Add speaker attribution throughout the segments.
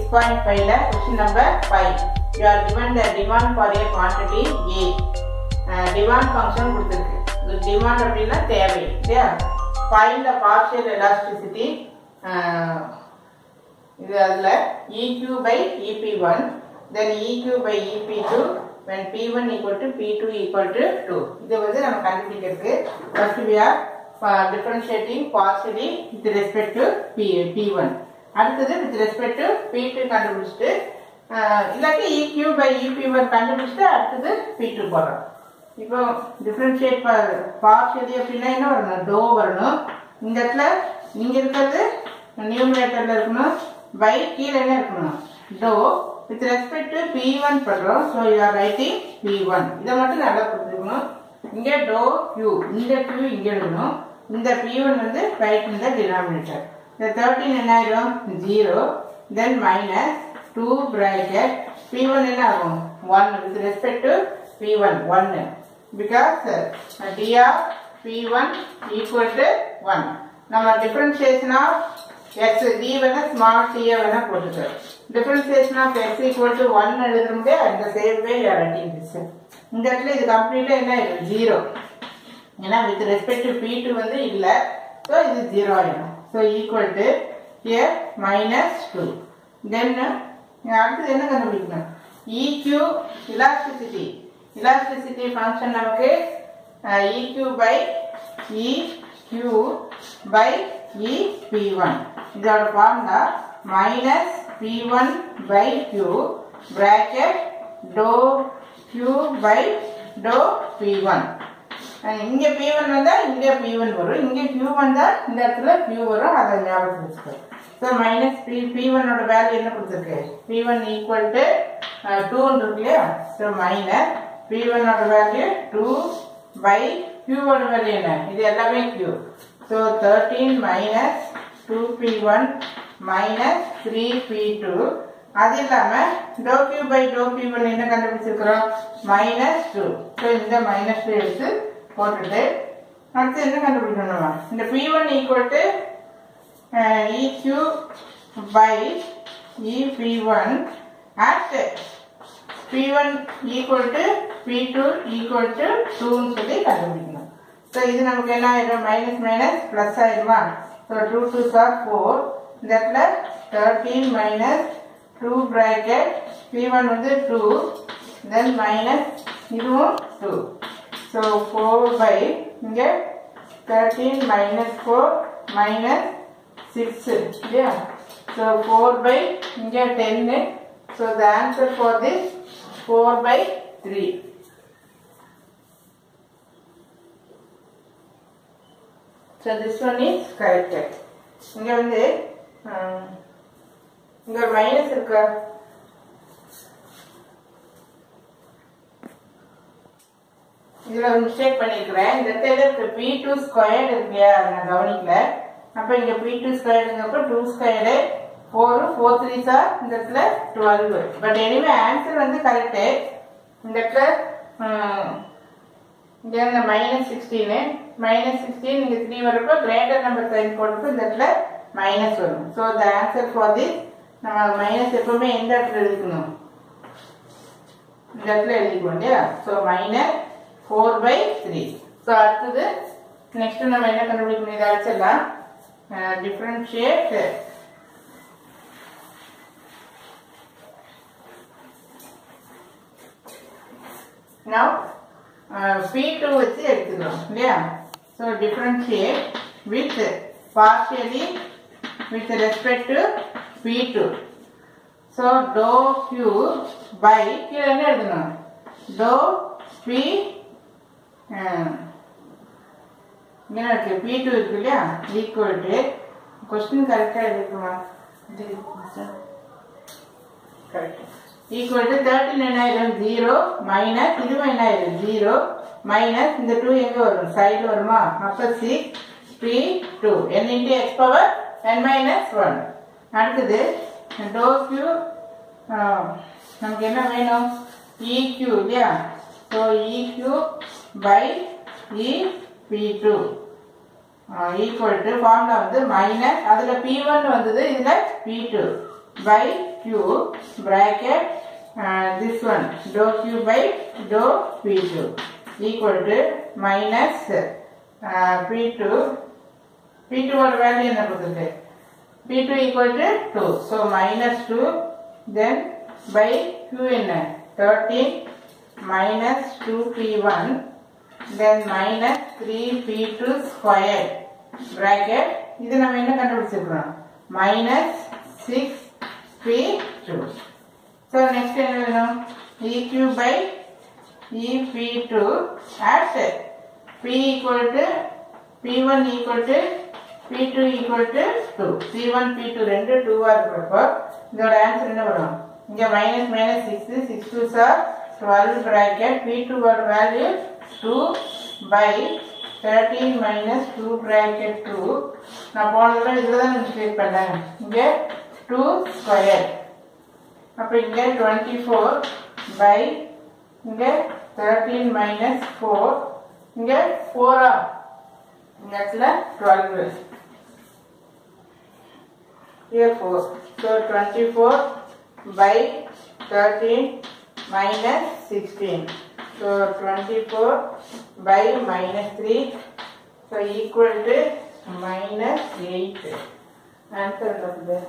Speaker 1: six point ஃபைவ்ல question number five you are given the demand for a quantity A demand function கொடுத்துருக்கு இது demand அப்படின்னா தேவை இல்லையா ஃபைன் த பார்ஷியல் எலாஸ்டிசிட்டி இது அதில் EQ by EP1 then EQ by EP2 when P1 equal to P2 equal to 2 இது வந்து நம்ம கண்டுபிடிக்கிறதுக்கு first we are uh, differentiating partially with respect to P, P1 அடுத்தது with respect to P2 கண்டுபிடிச்சிட்டு uh, இல்லாட்டி EQ by EP1 கண்டுபிடிச்சிட்டு அடுத்தது P2 போடுறோம் இப்போ டிஃப்ரென்ஷியேட் பார்ஷியலி அப்படின்னா என்ன வரணும் டோ வரணும் இந்த இடத்துல இங்க இருக்கிறது நியூமினேட்டர்ல இருக்கணும் பை கீழே என்ன இருக்கணும் டோ with respect to P one பண்றோம் so you are writing P one இதை மட்டும் நல்லா புரிஞ்சுக்கணும் இங்க டோ கியூ இந்த கியூ இங்க எழுதணும் இந்த பி ஒன் வந்து ரைட் இந்த டினாமினேட்டர் இந்த தேர்ட்டின் என்ன ஆயிரும் zero then minus two bracket P one என்ன ஆகும் one with respect to P one ஒன்னு because D R P one equal to one நம்ம டிஃபரன்சியேஷன் ஆஃப் எக்ஸ் டி வேணா ஸ்மால் டி வேணா போட்டுக்க differentiation of X equal to one எழுதுறோம்லே அந்த same way you are writing this இந்த இடத்துல இது கம்ப்ளீட்டா என்ன ஆயிடும் ஜீரோ ஏன்னா with respect to P two வந்து இல்லை ஸோ இது ஜீரோ ஆயிடும் so equal to here minus two then அடுத்தது என்ன கண்டுபிடிக்கணும் இக்யூ இலாஸ்டிசிட்டி இலாஸ்டிசிட்டி ஃபங்க்ஷன் நமக்கு EQ by EQ by EP one இதோட formula minus P one by Q bracket டோ கியூ பை டோ பி ஒன் இங்க பி ஒன் வந்தா இங்க பி ஒன் வரும் இங்க கியூ வந்தா இந்த இடத்துல கியூ வரும் அதை ஞாபகம் வச்சுக்கோ ஸோ மைனஸ் பி பி ஒன்னோட வேல்யூ என்ன கொடுத்துருக்கு பி ஒன் ஈக்குவல் டு டூன்னு இருக்கு இல்லையா ஸோ மைனஸ் பி ஒன்னோட வேல்யூ டூ பை கியூவோட வேல்யூ என்ன இது எல்லாமே Q so thirteen minus two P one minus three P two அது இல்லாம டோ கியூ பை டோ பி ஒன் என்ன கண்டுபிடிச்சிருக்கிறோம் மைனஸ் டூ ஸோ இந்த மைனஸ் டூ எடுத்து போட்டுட்டு அடுத்து என்ன கண்டுபிடிக்கணும் நம்ம இந்த P one equal to EQ by EP1 at P1 equal to P2 equal to 2 ன்னு சொல்லி கண்டுபிடிக்கணும் ஸோ இது நமக்கு என்ன ஆயிடும் மைனஸ் மைனஸ் ப்ளஸ் ஆயிடுமா ஸோ டூ டூ சார் ஃபோர் இந்த இடத்துல thirteen minus two bracket P one வந்து டூ தென் மைனஸ் இதுவும் டூ ஸோ ஃபோர் பை இங்கே thirteen minus four minus six இல்லையா ஸோ ஃபோர் பை இங்கே டென்னு so the answer for this four by three so this one is corrected இங்கே வந்து இங்கே ஒரு மைனஸ் இருக்கா இதுல ஒரு மிஸ்டேக் பண்ணிருக்கிறேன் இந்த இடத்துல இருக்கு பி டூ ஸ்கொயர் இருக்கு இல்லையா நான் கவனிக்கல அப்ப இங்க பி டூ ஸ்கொயருங்கப்ப two square four four three சார் இந்த இடத்துல டுவெல் பட் எனிவே ஆன்சர் வந்து கரெக்டு இந்த இடத்துல ஹம், இங்க இந்த மைனஸ் சிக்ஸ்டீனு மைனஸ் சிக்ஸ்டீன் இங்க த்ரீ வரப்போ கிரேட்டர் நம்பர் சைன் போடுறப்போ இந்த இடத்துல மைனஸ் வரும் so the answer for this நம்ம மைனஸ் எப்பவுமே எந்த இடத்துல எழுதிக்கணும் இந்த இடத்துல எழுதிக்குவோம் இல்லையா so minus four by three so அடுத்தது நெக்ஸ்ட் நம்ம என்ன கண்டுபிடிக்கணும் இதை அடிச்சிடலாம் டிஃப்ரென்ஷியேட் now பி டூ வச்சு எடுத்துக்கிறோம் இல்லையா so differentiate with partially with respect to P two so டோ கியூ பை கீழே என்ன எழுதணும் டோ பி என்ன இருக்கு பி டூ இருக்கு இல்லையா ஈக்குவல் டு கொஸ்டின் கரெக்டாக இருக்குமா கரெக்ட் ஈக்குவல் டு தேர்ட்டின் என்ன ஆயிரும் ஜீரோ மைனஸ் இதுவும் என்ன ஆயிரும் ஜீரோ மைனஸ் இந்த டூ எங்க வரும் சைடு வருமா அப்ப six P two N into X power N minus one அடுத்தது டோ கியூ நமக்கு என்ன வேணும் இக்யூ இல்லையா so EQ by E P two equal to formula வந்து மைனஸ் அதில் பி ஒன் வந்தது இதில் P two by q bracket uh, this one dou q by dou p2 equal to minus uh, p2 p2 ஓட value என்ன கொடுத்துருக்கு p2 equal to 2 so minus 2 then by q என்ன 13 minus 2p1 then minus 3p2 square bracket இது நம்ம என்ன கண்டுபிடிச்சிருக்கிறோம் minus 6p2 so next என்ன வேணும் eq by ep2 at p equal to p1 equal to p2 equal to 2 p1 p2 ரெண்டு 2 ஆ இருக்கிறப்போ இதோட answer என்ன வரும் இங்க minus minus six six two சார் டுவெல் பிராக்கெட் பி டூ ஓட value two by thirteen minus two bracket two நான் போன தடவை இதில் தான் மிஸ்டேக் பண்ணேன் இங்கே டூ ஸ்கொயர் அப்போ இங்கே டுவெண்ட்டி ஃபோர் பை இங்கே தேர்ட்டீன் மைனஸ் ஃபோர் இங்கே ஃபோரா இந்த இடத்துல twelve here 4 so 24 by 13 minus 16 so 24 by minus 3 so equal to minus 8 answer of the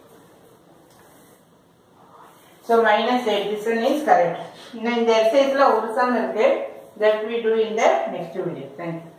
Speaker 1: so minus 8 this one is correct இன்னும் இந்த எக்ஸசைஸ்ல ஒரு சம் இருக்கு that we do in the next video thank you